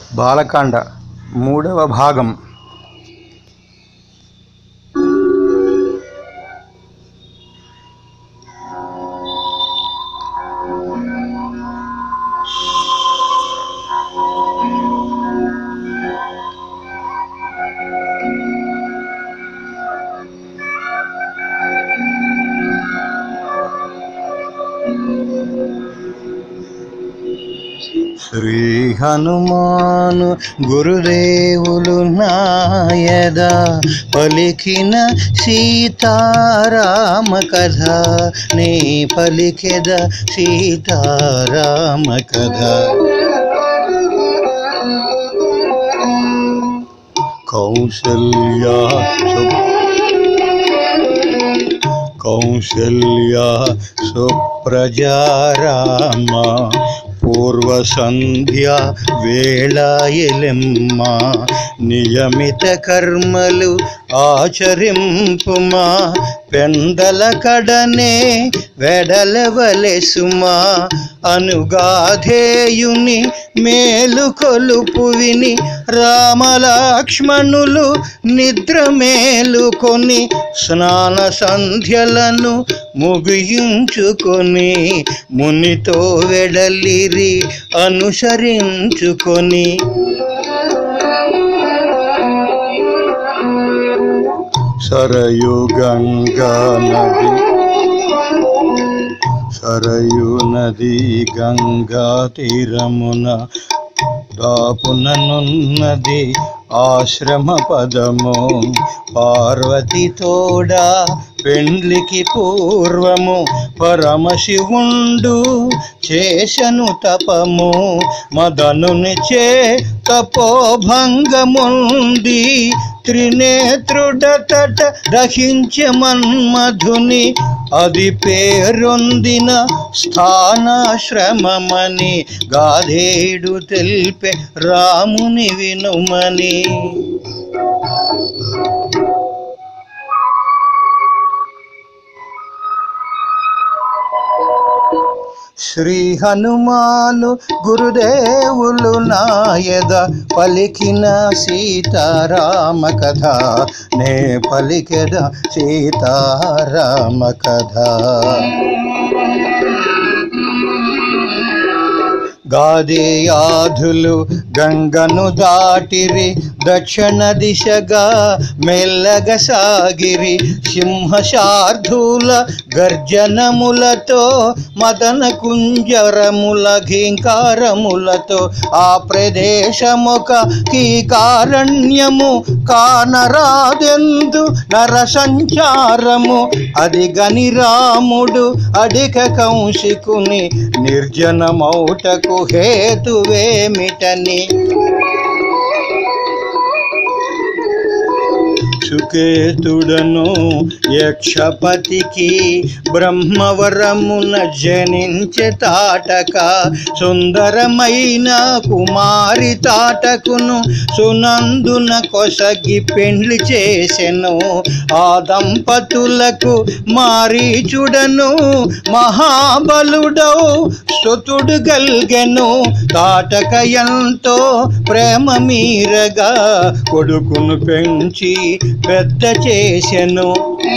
బాలకాండ మూడవ భాగం శ్రీ హనుమాను గురుదేవులు నాయద పలికిన సీతారామ కథ నీ పలికెద సీతారామ కథ కౌసల్యా కౌసల్యా సుప్రజారామ పూర్వ సంధ్య వేళాయలెమ్మ నియమిత కర్మలు ఆచరింపుమా పెందల కడనే వెడలవలెసుమా అనుగాధేయుని మేలు కొలుపు విని రామలక్ష్మణులు నిద్ర మేలుకొని స్నాన సంధ్యలను ముగించుకొని మునితో వెడలిరి అనుసరించుకొని సరయు గంగా నది సరయు నది గంగా తీరమున దాపుననున్నది ఆశ్రమ పదము పార్వతి తోడా పెండ్లికి పూర్వము పరమశివుండు చేశను తపము మదనుని చే తపోభంగముంది త్రినేత్రుడతట దహించే మన్మధుని అది పేరొందిన స్థానాశ్రమమని గాధేడు తెల్పే రాముని వినుమని శ్రీ హనుమాను గురుదేవులు నాయద పలికిన సీతారామ కథ నే పలికెద సీతారామ కథ గాదేయాధులు గంగను దాటిరి దక్షిణ దిశగా మెల్లగ సాగిరి సింహశార్ధుల గర్జనములతో మదన కుంజరముల ఘీంకారములతో ఆ ప్రదేశమొక కీకారణ్యము కానరాదెందు నర సంచారము అది గని రాముడు అడిక కౌశికుని నిర్జనమౌటకు హేతువేమిటని సుకేతుడను యక్షపతికి బ్రహ్మవరమున జనించే తాటక సుందరమైన కుమారి తాటకును సునందున కొసగి పెండ్లి చేసెను ఆ దంపతులకు మారీచుడను మహాబలుడౌ స్తుతుడు గల్గెను తాటక ఎంతో ప్రేమ మీరగా కొడుకును పెంచి పెద్ద చేసెను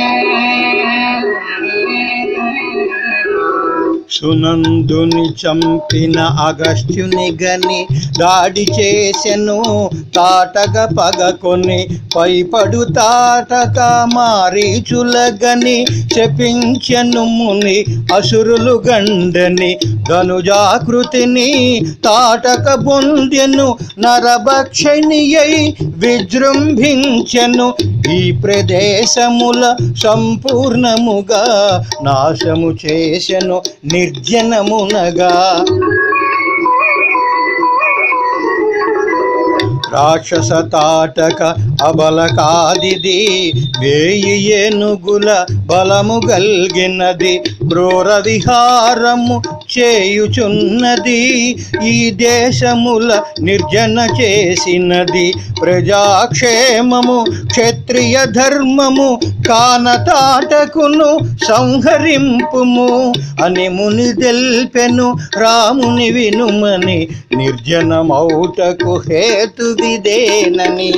సునందుని చంపిన అగస్త్యుని గని దాడి చేసెను తాటక పగకొని పైపడు తాటక మారీచుల గని శపించెను ముని అసురులు గండని ధనుజాకృతిని తాటక బొందెను నరభక్షణి అయి విజృంభించెను ఈ ప్రదేశముల సంపూర్ణముగా నాశము చేసెను నిర్జనమునగా రాక్షస తాటక అబలకాదిది వేయి ఏనుగుల బలము గల్గినది క్రూర విహారము చేయుచున్నది ఈ దేశముల నిర్జన చేసినది ప్రజాక్షేమము క్షత్రియ ధర్మము కానతాటకును సంహరింపుము అని ముని తెల్పెను రాముని వినుమని నిర్జనమౌటకు హేతువిదేనని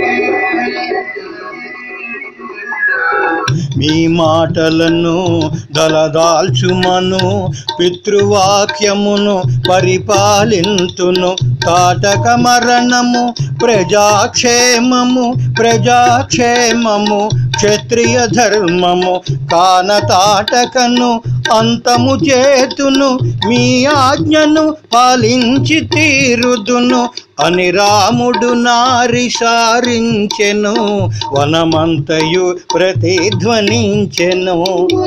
మీ మాటలను దలదాల్చుమను పితృవాక్యమును పరిపాలింతును తాటక మరణము ప్రజాక్షేమము ప్రజాక్షేమము క్షత్రియ ధర్మము కాన తాటకను అంతము చేతును మీ ఆజ్ఞను పాలించి తీరుదును అని రాముడు నారి సారించెను వనమంతయు ప్రతిధ్వనించెను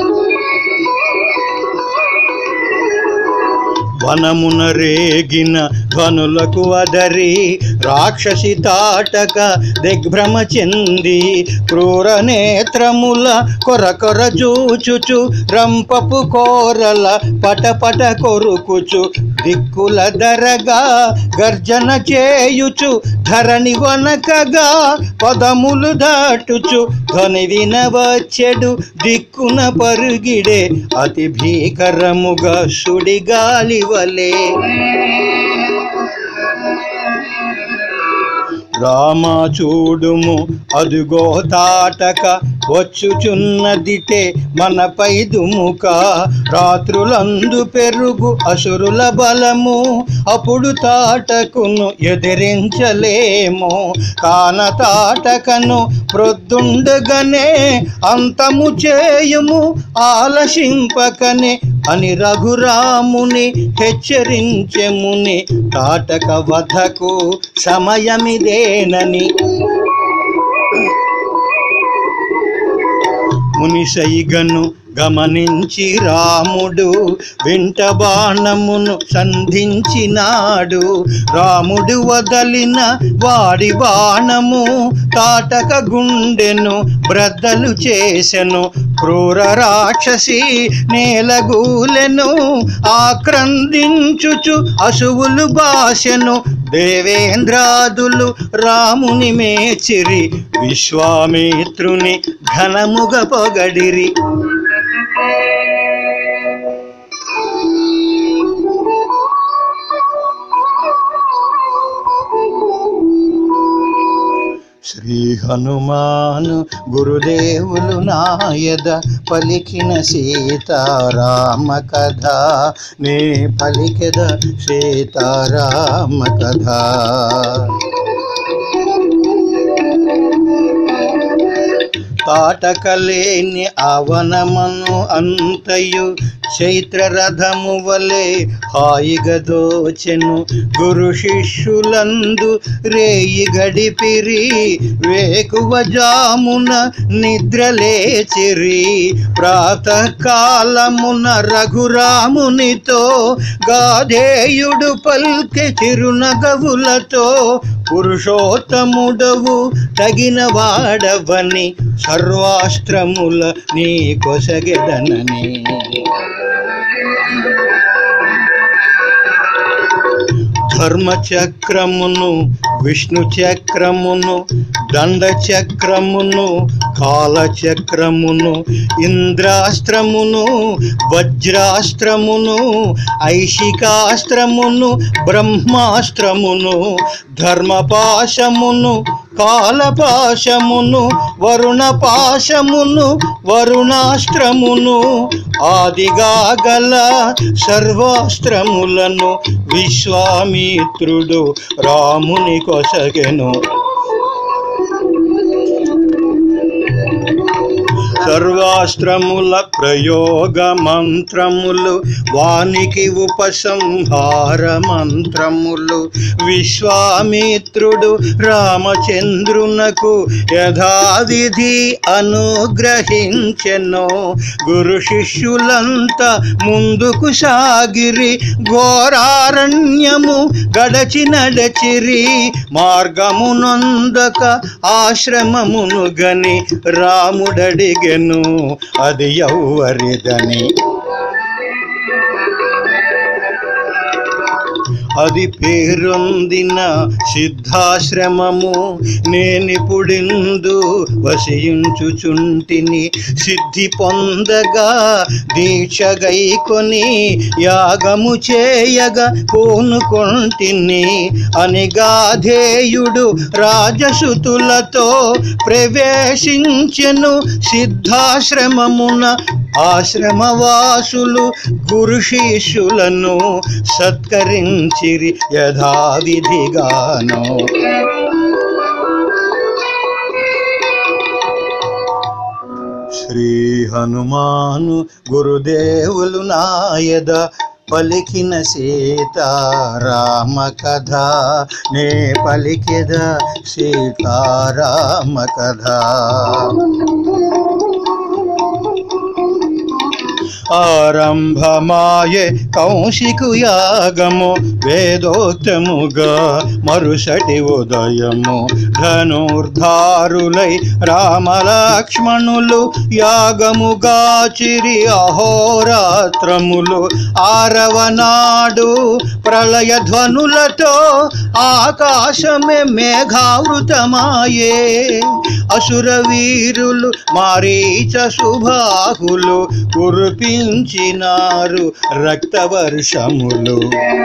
వనమున రేగిన ధ్వనులకు అదరి రాక్షసి తాటక దిగ్భ్రమ చెంది క్రూర నేత్రముల కొర కొర చూచుచు రంపపు కోరల పటపట కొరుకుచు దిక్కుల దరగా గర్జన చేయుచు ధరణి వనకగా పదములు దాటుచు ధ్వని వినవచ్చెడు దిక్కున పరుగిడే అతి భీకరముగా సుడిగాలి వలే రామా చూడుము అదుగో తాటక వచ్చుచున్నదిటే మనపై దుముక రాత్రులందు పెరుగు అసురుల బలము అప్పుడు తాటకును ఎదిరించలేము కాన తాటకను ప్రొద్దుండగనే అంతము చేయుము ఆలసింపకనే అని రఘురాముని హెచ్చరించెముని తాటక వధకు సమయమిదేనని మునిసైగను గమనించి రాముడు వెంట బాణమును సంధించినాడు రాముడు వదలిన వాడి బాణము తాటక గుండెను బ్రద్దలు చేసెను క్రూర రాక్షసి నేలగూలెను ఆక్రందించుచు అసువులు బాసెను దేవేంద్రాదులు రాముని మేచిరి విశ్వామిత్రుని ఘనముగ పొగడిరి శ్రీ హనుమాను గురుదేవులు నాయద పలికిన సీతారామ కథ నే పలికెద సీతారామ కథ తాటకలేని అవనమను అంతయు చైత్రరథము వలె హాయిగా దోచెను గురు శిష్యులందు రేయి గడిపిరి వేకువ జామున నిద్రలేచిరి ప్రాతకాలమున రఘురామునితో గాధేయుడు పల్కె చిరునగవులతో పురుషోత్తముడవు తగిన వాడవని సర్వాస్త్రముల నీ కొసగెదనని ధర్మచక్రమును విష్ణు చక్రమును దండ చక్రమును కాలచక్రమును ఇంద్రాస్త్రమును వజ్రాస్త్రమును ఐశికాస్త్రమును బ్రహ్మాస్త్రమును ధర్మపాశమును కాలపాశమును వరుణపాశమును వరుణాస్త్రమును ఆదిగా గల సర్వాస్త్రములను విశ్వామిత్రుడు రాముని కొసగెను సర్వాస్త్రముల ప్రయోగ మంత్రములు వానికి ఉపసంహార మంత్రములు విశ్వామిత్రుడు రామచంద్రునకు యథావిధి అనుగ్రహించెను గురు శిష్యులంతా ముందుకు సాగిరి ఘోరారణ్యము గడచి నడచిరి మార్గమునందక ఆశ్రమమును గని రాముడడిగెను అది ఎవ్వరిదని అది పేరొందిన సిద్ధాశ్రమము నేనిపుడిందు వసించుచుంటిని సిద్ధి పొందగా దీక్షగైకొని యాగము చేయగా పూనుకొంటిని అని గాధేయుడు రాజసుతులతో ప్రవేశించెను సిద్ధాశ్రమమున ఆశ్రమవాసులు గురు శిష్యులను సత్కరించిరి యథావిధిగాను శ్రీ హనుమాను గురుదేవులు నాయద పలికిన సీతారామ కథ నే పలికిద సీతారామ కథ ఆరంభమాయే కౌశికు యాగము వేదోక్తముగా మరుసటి ఉదయము ధనుర్ధారులై రామలక్ష్మణులు యాగముగా చిరి అహోరాత్రములు ఆరవ నాడు ప్రళయ ధ్వనులతో ఆకాశమే మేఘావృతమాయే అసుర వీరులు మారీచ సుబాహులు కురిపించినారు రక్తవర్షములు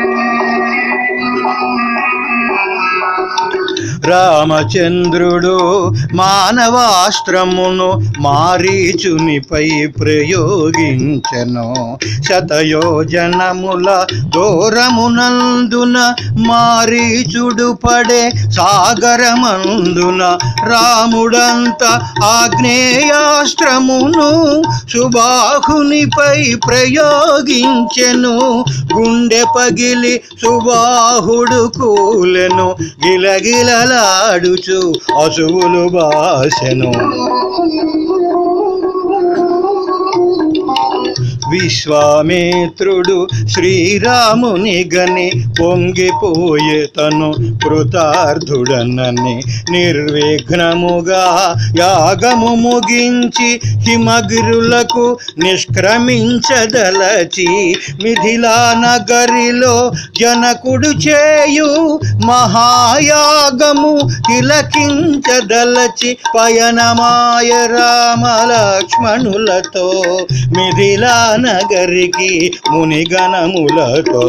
రామచంద్రుడు మానవాస్త్రమును మారీచునిపై ప్రయోగించెను శతయోజనముల దూరమునందున మారీచుడు పడే సాగరమందున రాముడంత ఆగ్నేయాస్త్రమును సుబాహునిపై ప్రయోగించెను గుండె పగిలి సుబాహుడు కూలెను గిలగిలలాడుచు అసువులు బాసెను విశ్వామిత్రుడు శ్రీరాముని గని పొంగిపోయే తను కృతార్థుడనని నిర్విఘ్నముగా యాగము ముగించి హిమగిరులకు నిష్క్రమించదలచి మిథిలా నగరిలో జనకుడు చేయు మహాయాగము తిలకించదలచి పయనమాయ రామ లక్ష్మణులతో మిథిలా నగరికి మునిగణములతో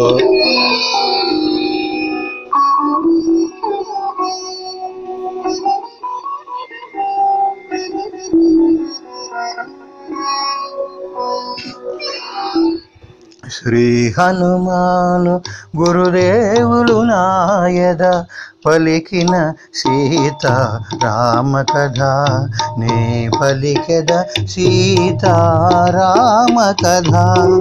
శ్రీ హనుమాను గురుదేవులు నాయద పలికిన సీత రామ కథ నే పలికెద సీత రామ కథ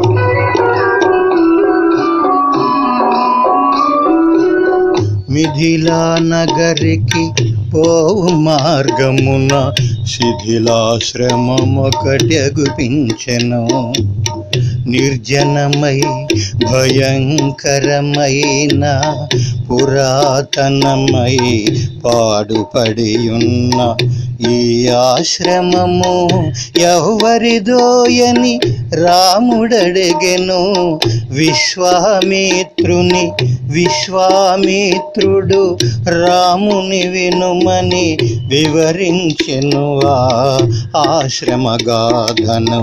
మిథిలా నగరికి పోవు మార్గమున శిథిలాశ్రమమొకటగుపించెను నిర్జనమై భయంకరమైన పురాతనమై పాడుపడి ఉన్న ఈ ఆశ్రమము ఎవరిదోయని రాముడడిగెను విశ్వామిత్రుని విశ్వామిత్రుడు రాముని వినుమని వివరించెను ఆ ఆశ్రమగాథను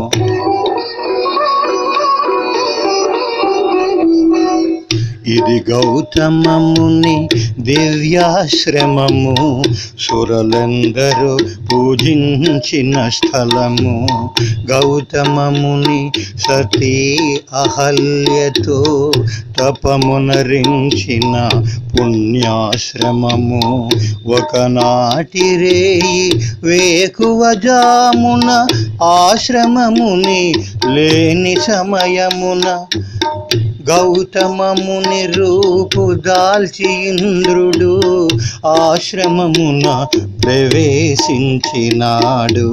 ఇది గౌతమముని దివ్యాశ్రమము సురలందరూ పూజించిన స్థలము గౌతమముని సతీ అహల్యతో తపమునరించిన పుణ్యాశ్రమము ఒకనాటి రేయి వేకువ జామున ఆశ్రమముని లేని సమయమున గౌతమముని రూపు దాల్చి ఇంద్రుడు ఆశ్రమమున ప్రవేశించినాడు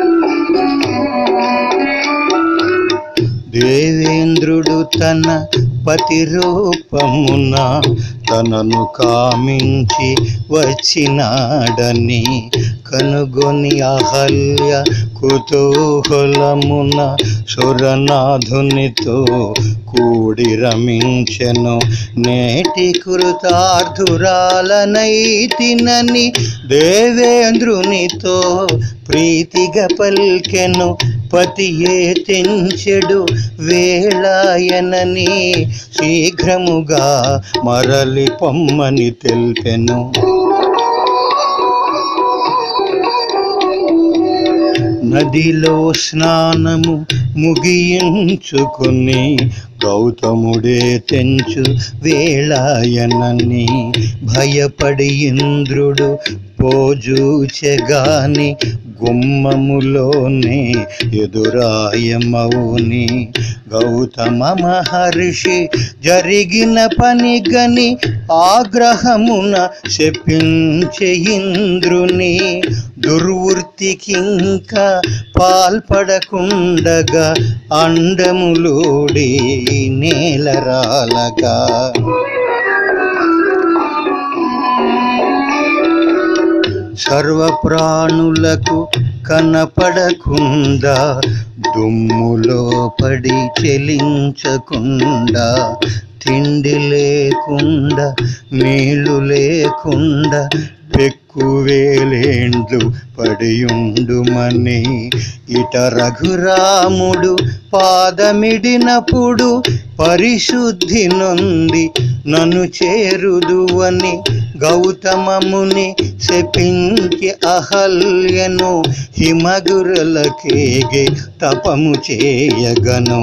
దేవేంద్రుడు తన పతి రూపమున తనను కామించి వచ్చినాడని కనుగొని అహల్య కుతూహలమున సురనాథునితో కూడి రమించెను నేటి కృతార్థురాలనైతినని దేవేంద్రునితో ప్రీతిగా పల్కెను పతియే తెంచెడు వేళాయనని శీఘ్రముగా మరలి పొమ్మని తెల్పెను నదిలో స్నానము ముగించుకుని గౌతముడే తెంచు వేళాయనని భయపడి ఇంద్రుడు పోజూచెగాని గుమ్మములోనే ఎదురాయమౌని గౌతమ మహర్షి జరిగిన పని గని ఆగ్రహమున శపించే ఇంద్రుని దుర్వృత్తికింకా పాల్పడకుండగా అండములోడి నేలరాలగా సర్వప్రాణులకు కనపడకుండా దుమ్ములో పడి చెలించకుండా తిండి లేకుండా నీళ్లు లేకుండా పెక్కువేలేండ్లు పడియుండుమని ఇట రఘురాముడు పాదమిడినప్పుడు పరిశుద్ధి నొంది నన్ను చేరుదువని గౌతమముని శపించి అహల్యను హిమగురలకేగే తపము చేయగను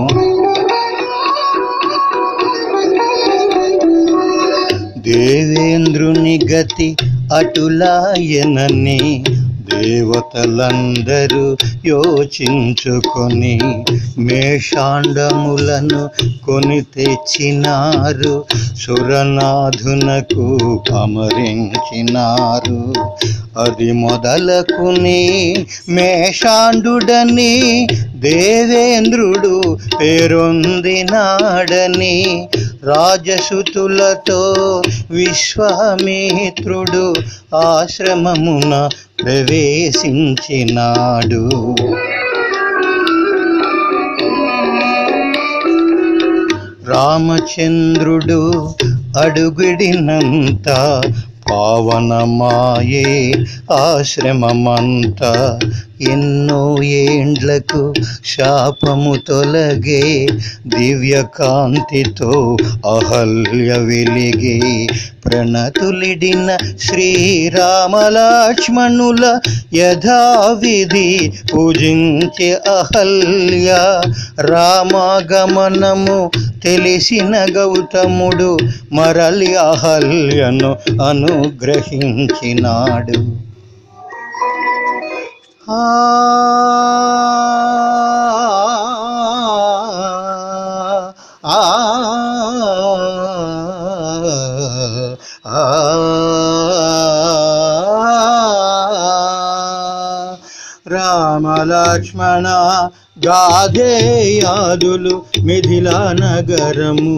దేవేంద్రుని గతి అటులాయనని దేవతలందరూ యోచించుకొని మేషాండములను కొని తెచ్చినారు సురనాథునకు అమరించినారు అది మొదలకుని మేషాండుడని దేవేంద్రుడు పేరొందినాడని రాజసుతులతో విశ్వామిత్రుడు ఆశ్రమమున ప్రవేశించినాడు రామచంద్రుడు అడుగుడినంత పావనమాయే ఆశ్రమమంతా ఎన్నో ఏండ్లకు శాపము తొలగే దివ్యకాంతితో అహల్య వెలిగే ప్రణతులిడిన శ్రీరామలక్ష్మణుల యథావిధి పూజించే అహల్య రామగమనము తెలిసిన గౌతముడు మరలి అహల్యను అనుగ్రహించినాడు ఆ ఆ రామలక్ష్మణ గాధేయాదులు మిథిలా నగరము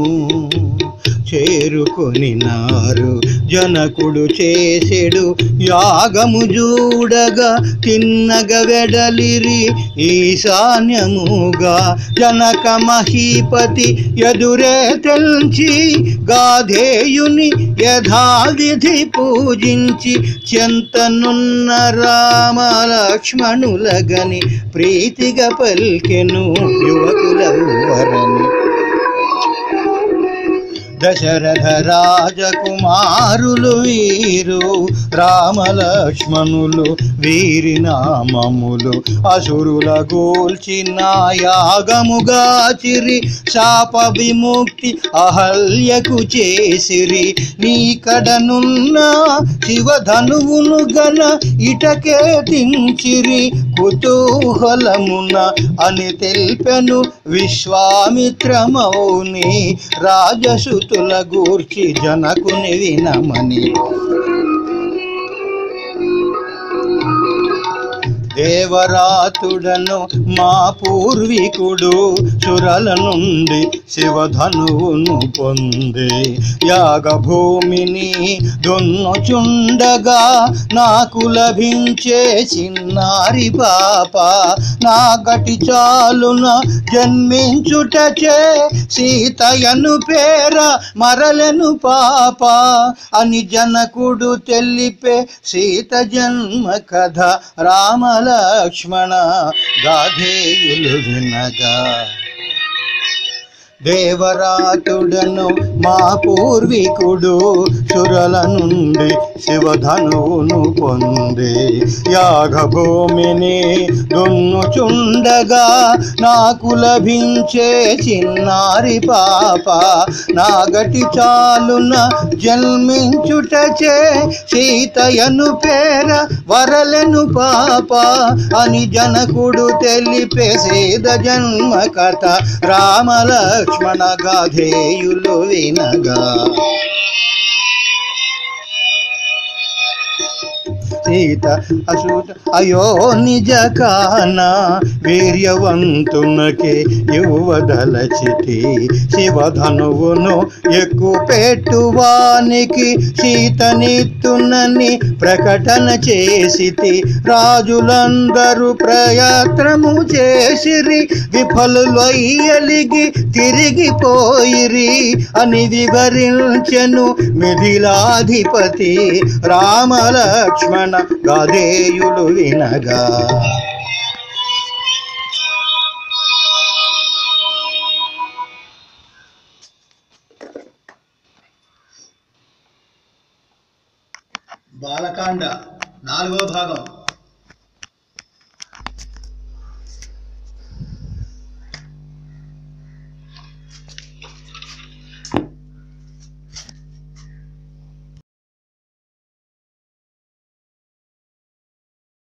చేరుకొనినారు జనకుడు చేసెడు యాగము చూడగా తిన్నగ వెడలిరి ఈశాన్యముగా జనక మహీపతి ఎదురే తెల్చి గాధేయుని యథావిధి పూజించి చెంతనున్న రామ లక్ష్మణులగని ప్రీతిగా పల్కెను యువకులవరని దశరథ రాజకుమారులు వీరు రామలక్ష్మణులు వీరి నామములు అసురుల గోల్చిన యాగముగా చిరి శాప విముక్తి అహల్యకు చేసిరి నీ కడనున్న శివధనువును గన ఇటకే తించిరి కుతూహలమున అని తెల్పెను విశ్వామిత్రమౌని రాజసుతుల గూర్చి జనకుని వినమని దేవరాతుడను మా పూర్వీకుడు సురల నుండి శివధనువును పొంది యాగభూమిని దున్నుచుండగా నాకు లభించే చిన్నారి పాప నా గటి చాలున జన్మించుటచే సీతయను పేర మరలను పాప అని జనకుడు తెలిపే సీత జన్మ కథ రామలక్ష్మణ గాధేయులు వినగా దేవరాతుడను మా పూర్వీకుడు సురల నుండి శివధనువును పొంది యాగభూమిని దున్నుచుండగా నాకు లభించే చిన్నారి పాప నాగటి చాలున జన్మించుటచే సీతయను పేర వరలను పాప అని జనకుడు తెలిపే సీత జన్మ కథ రామలక్ష్మణ గాధేయులు వినగా సీత అసూత అయో నిజ కాన వీర్యవంతునకే యువదలచితి శివధనువును ఎక్కు పెట్టువానికి సీతనిత్తునని ప్రకటన చేసితి రాజులందరూ ప్రయత్నము చేసిరి విఫలులయ్యలిగి తిరిగిపోయిరి అని వివరించెను మిథిలాధిపతి రామలక్ష్మణ గాధేయులు వినగా బాలకాండ నాలుగో భాగం